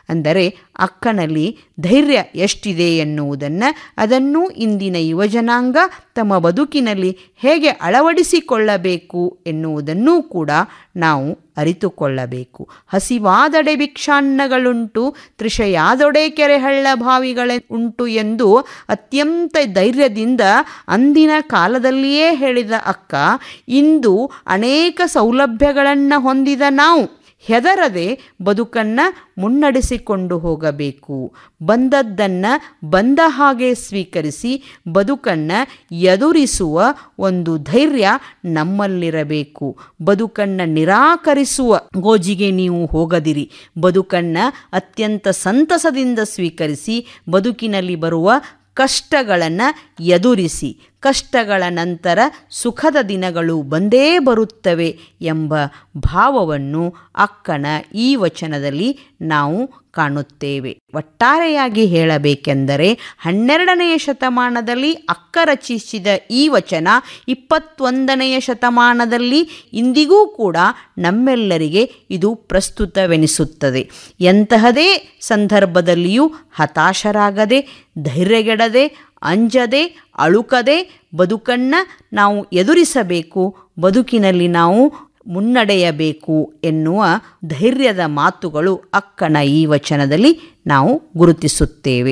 ಅಂದರೆ ಅಕ್ಕನಲ್ಲಿ ಧೈರ್ಯ ಎಷ್ಟಿದೆ ಎನ್ನುವುದನ್ನು ಅದನ್ನು ಇಂದಿನ ಯುವಜನಾಂಗ ತಮ್ಮ ಬದುಕಿನಲ್ಲಿ ಹೇಗೆ ಅಳವಡಿಸಿಕೊಳ್ಳಬೇಕು ಎನ್ನುವುದನ್ನೂ ಕೂಡ ನಾವು ಅರಿತುಕೊಳ್ಳಬೇಕು ಹಸಿವಾದಡೆ ಭಿಕ್ಷಾನ್ನಗಳುಂಟು ತೃಷೆಯಾದೊಡೆ ಕೆರೆಹಳ್ಳ ಬಾವಿಗಳೇ ಉಂಟು ಎಂದು ಅತ್ಯಂತ ಧೈರ್ಯದಿಂದ ಅಂದಿನ ಕಾಲದಲ್ಲಿಯೇ ಹೇಳಿದ ಅಕ್ಕ ಇಂದು ಅನೇಕ ಸೌಲಭ್ಯಗಳನ್ನು ಹೊಂದಿದ ನಾವು ಹೆದರದೆ ಬದುಕನ್ನು ಮುನ್ನಡೆಸಿಕೊಂಡು ಹೋಗಬೇಕು ಬಂದದ್ದನ್ನು ಬಂದ ಹಾಗೆ ಸ್ವೀಕರಿಸಿ ಬದುಕನ್ನು ಎದುರಿಸುವ ಒಂದು ಧೈರ್ಯ ನಮ್ಮಲ್ಲಿರಬೇಕು ಬದುಕನ್ನು ನಿರಾಕರಿಸುವ ಗೋಜಿಗೆ ನೀವು ಹೋಗದಿರಿ ಬದುಕನ್ನು ಅತ್ಯಂತ ಸಂತಸದಿಂದ ಸ್ವೀಕರಿಸಿ ಬದುಕಿನಲ್ಲಿ ಬರುವ ಕಷ್ಟಗಳನ್ನು ಎದುರಿಸಿ ಕಷ್ಟಗಳ ನಂತರ ಸುಖದ ದಿನಗಳು ಬಂದೇ ಬರುತ್ತವೆ ಎಂಬ ಭಾವವನ್ನು ಅಕ್ಕನ ಈ ವಚನದಲ್ಲಿ ನಾವು ಕಾಣುತ್ತೇವೆ ಒಟ್ಟಾರೆಯಾಗಿ ಹೇಳಬೇಕೆಂದರೆ ಹನ್ನೆರಡನೆಯ ಶತಮಾನದಲ್ಲಿ ಅಕ್ಕ ರಚಿಸಿದ ಈ ವಚನ ಇಪ್ಪತ್ತೊಂದನೆಯ ಶತಮಾನದಲ್ಲಿ ಇಂದಿಗೂ ಕೂಡ ನಮ್ಮೆಲ್ಲರಿಗೆ ಇದು ಪ್ರಸ್ತುತವೆನಿಸುತ್ತದೆ ಎಂತಹದೇ ಸಂದರ್ಭದಲ್ಲಿಯೂ ಹತಾಶರಾಗದೆ ಧೈರ್ಯಗೆಡದೆ ಅಂಜದೆ ಅಳುಕದೆ ಬದುಕನ್ನು ನಾವು ಎದುರಿಸಬೇಕು ಬದುಕಿನಲ್ಲಿ ನಾವು ಮುನ್ನಡೆಯಬೇಕು ಎನ್ನುವ ಧೈರ್ಯದ ಮಾತುಗಳು ಅಕ್ಕನ ಈ ವಚನದಲ್ಲಿ ನಾವು ಗುರುತಿಸುತ್ತೇವೆ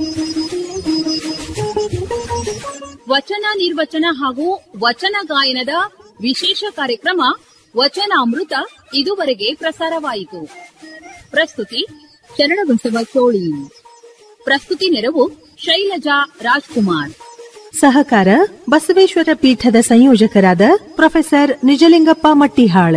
ವಚನ ನಿರ್ವಚನ ಹಾಗೂ ವಚನ ಗಾಯನದ ವಿಶೇಷ ಕಾರ್ಯಕ್ರಮ ವಚನಾಮೃತ ಇದುವರೆಗೆ ಪ್ರಸಾರವಾಯಿತು ಪ್ರಸ್ತುತಿ ಶರಣಬಸವ ಚೋಳಿ ಪ್ರಸ್ತುತಿ ನೆರವು ಶೈಲಜಾ ರಾಜ್ಕುಮಾರ್ ಸಹಕಾರ ಬಸವೇಶ್ವರ ಪೀಠದ ಸಂಯೋಜಕರಾದ ಪ್ರೊಫೆಸರ್ ನಿಜಲಿಂಗಪ್ಪ ಮಟ್ಟಿಹಾಳ್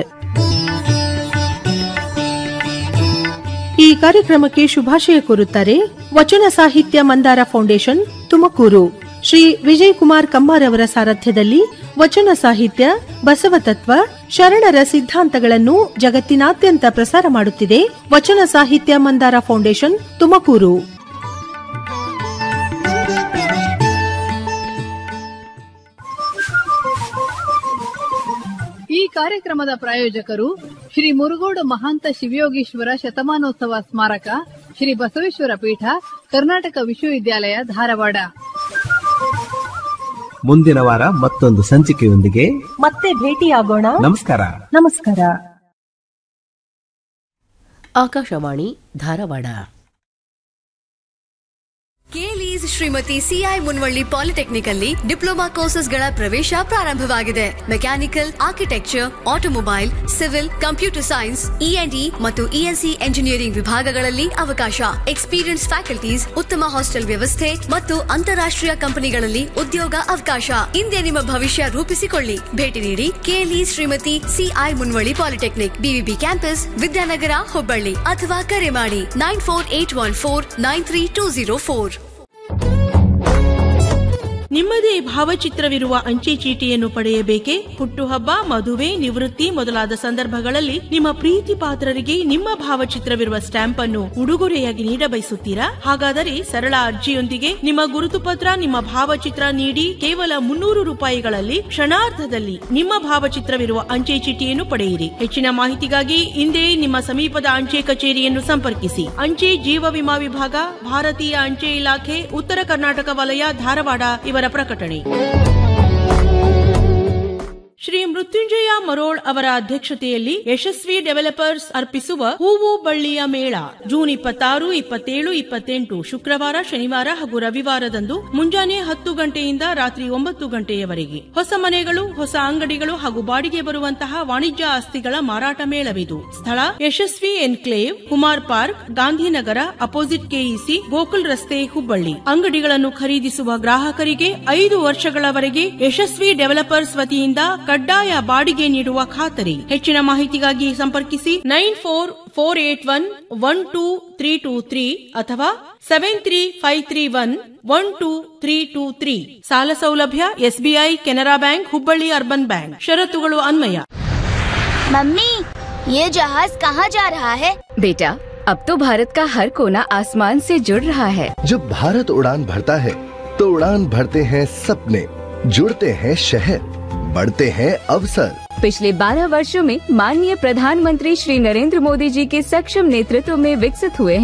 ಈ ಕಾರ್ಯಕ್ರಮಕ್ಕೆ ಶುಭಾಶಯ ಕೋರುತ್ತಾರೆ ವಚನ ಸಾಹಿತ್ಯ ಮಂದಾರ ಫೌಂಡೇಶನ್ ತುಮಕೂರು ಶ್ರೀ ವಿಜಯ್ ಕುಮಾರ್ ಕಮ್ಮಾರ್ ಅವರ ಸಾರಥ್ಯದಲ್ಲಿ ವಚನ ಸಾಹಿತ್ಯ ಬಸವತತ್ವ ಶರಣರ ಸಿದ್ಧಾಂತಗಳನ್ನು ಜಗತ್ತಿನಾದ್ಯಂತ ಪ್ರಸಾರ ಮಾಡುತ್ತಿದೆ ವಚನ ಸಾಹಿತ್ಯ ಮಂದಾರ ಫೌಂಡೇಶನ್ ತುಮಕೂರು ಈ ಕಾರ್ಯಕ್ರಮದ ಪ್ರಾಯೋಜಕರು ಶ್ರೀ ಮುರುಗೋಡು ಮಹಾಂತ ಶಿವಯೋಗೀಶ್ವರ ಶತಮಾನೋತ್ಸವ ಸ್ಮಾರಕ ಶ್ರೀ ಬಸವೇಶ್ವರ ಪೀಠ ಕರ್ನಾಟಕ ವಿಶ್ವವಿದ್ಯಾಲಯ ಧಾರವಾಡ ಮುಂದಿನ ವಾರ ಮತ್ತೊಂದು ಸಂಚಿಕೆಯೊಂದಿಗೆ ಮತ್ತೆ ಭೇಟಿಯಾಗೋಣ ನಮಸ್ಕಾರ ನಮಸ್ಕಾರ Akashvani Dharwad KLES Shrimati CI Munavalli polytechnic ಅಲ್ಲಿ ಡಿಪ್ಲೊಮಾ ಕೋರ್ಸಸ್ಗಳ ಪ್ರವೇಶ ಪ್ರಾರಂಭವಾಗಿದೆ mechanical architecture automobile civil computer science E and E ಮತ್ತು ಇಎನ್ಸಿ ಎಂಜಿನಿಯರಿಂಗ್ ವಿಭಾಗಗಳಲ್ಲಿ ಅವಕಾಶ ಎಕ್ಸ್ಪೀರಿಯನ್ಸ್ ಫ್ಯಾಕಲ್ಟೀಸ್ ಉತ್ತಮ ಹಾಸ್ಟೆಲ್ ವ್ಯವಸ್ಥೆ ಮತ್ತು ಅಂತಾರಾಷ್ಟ್ರೀಯ ಕಂಪನಿಗಳಲ್ಲಿ ಉದ್ಯೋಗ ಅವಕಾಶ ಹಿಂದೆ ನಿಮ್ಮ ಭವಿಷ್ಯ ರೂಪಿಸಿಕೊಳ್ಳಿ ಭೇಟಿ ನೀಡಿ KLE Shrimati CI Munavalli polytechnic BVB campus Vidyanagar Hubballi ಅಥವಾ ಕರೆ ಮಾಡಿ nine four eight one four nine three two zero four ನಿಮ್ಮದೇ ಭಾವಚಿತ್ರವಿರುವ ಅಂಚೆ ಚೀಟಿಯನ್ನು ಪಡೆಯಬೇಕೆ ಹುಟ್ಟುಹಬ್ಬ ಮದುವೆ ನಿವೃತ್ತಿ ಮೊದಲಾದ ಸಂದರ್ಭಗಳಲ್ಲಿ ನಿಮ್ಮ ಪ್ರೀತಿ ಪಾತ್ರರಿಗೆ ನಿಮ್ಮ ಭಾವಚಿತ್ರವಿರುವ ಸ್ಟ್ಯಾಂಪ್ ಅನ್ನು ಉಡುಗೊರೆಯಾಗಿ ನೀಡಬಯಸುತ್ತೀರಾ ಹಾಗಾದರೆ ಸರಳ ಅರ್ಜಿಯೊಂದಿಗೆ ನಿಮ್ಮ ಗುರುತು ಪತ್ರ ನಿಮ್ಮ ಭಾವಚಿತ್ರ ನೀಡಿ ಕೇವಲ ಮುನ್ನೂರು ರೂಪಾಯಿಗಳಲ್ಲಿ ಕ್ಷಣಾರ್ಧದಲ್ಲಿ ನಿಮ್ಮ ಭಾವಚಿತ್ರವಿರುವ ಅಂಚೆ ಚೀಟಿಯನ್ನು ಪಡೆಯಿರಿ ಹೆಚ್ಚಿನ ಮಾಹಿತಿಗಾಗಿ ಇಂದೇ ನಿಮ್ಮ ಸಮೀಪದ ಅಂಚೆ ಕಚೇರಿಯನ್ನು ಸಂಪರ್ಕಿಸಿ ಅಂಚೆ ಜೀವ ವಿಮಾ ವಿಭಾಗ ಭಾರತೀಯ ಅಂಚೆ ಇಲಾಖೆ ಉತ್ತರ ಕರ್ನಾಟಕ ವಲಯ ಧಾರವಾಡ ಇವರ ಪ್ರಕಟಣೆ ಶ್ರೀ ಮೃತ್ಯುಂಜಯ ಮರೋಳ್ ಅವರ ಅಧ್ಯಕ್ಷತೆಯಲ್ಲಿ ಯಶಸ್ವಿ ಡೆವಲಪರ್ಸ್ ಅರ್ಪಿಸುವ ಹೂವು ಬಳ್ಳಿಯ ಮೇಳ ಜೂನ್ ಇಪ್ಪತ್ತಾರು ಇಪ್ಪತ್ತೇಳು ಇಪ್ಪತ್ತೆಂಟು ಶುಕ್ರವಾರ ಶನಿವಾರ ಹಾಗೂ ರವಿವಾರದಂದು ಮುಂಜಾನೆ ಹತ್ತು ಗಂಟೆಯಿಂದ ರಾತ್ರಿ ಒಂಬತ್ತು ಗಂಟೆಯವರೆಗೆ ಹೊಸ ಮನೆಗಳು ಹೊಸ ಅಂಗಡಿಗಳು ಹಾಗೂ ಬಾಡಿಗೆ ಬರುವಂತಹ ವಾಣಿಜ್ಯ ಆಸ್ತಿಗಳ ಮಾರಾಟ ಮೇಳವಿದು ಸ್ಥಳ Yashasvi enclave Kumar park Gandhinagar opposite KEC Gokul ರಸ್ತೆ ಹುಬ್ಬಳ್ಳಿ ಅಂಗಡಿಗಳನ್ನು ಖರೀದಿಸುವ ಗ್ರಾಹಕರಿಗೆ ಐದು ವರ್ಷಗಳವರೆಗೆ ಯಶಸ್ವಿ ಡೆವಲಪರ್ಸ್ ವತಿಯಿಂದ ಕಡ್ಡಾಯ ಬಾಡಿಗೆ ನೀಡುವ ಖಾತರಿ ಹೆಚ್ಚಿನ ಮಾಹಿತಿಗಾಗಿ ಸಂಪರ್ಕಿಸಿ nine four four eight one one two three two three ಅಥವಾ seven three five three one one two three two three ಸಾಲ ಸೌಲಭ್ಯ SBI Canara bank Hubballi urban bank ಷರತ್ತುಗಳು ಅನ್ವಯ मम्मी ये जहाज कहाँ जा रहा है बेटा अब तो भारत का हर कोना आसमान से जुड़ रहा है जब भारत उड़ान भरता है तो उड़ान भरते हैं सपने जुड़ते हैं शहर बढ़ते हैं अवसर पिछले 12 वर्षों में माननीय प्रधानमंत्री श्री नरेंद्र मोदी जी के सक्षम नेतृत्व में विकसित हुए हैं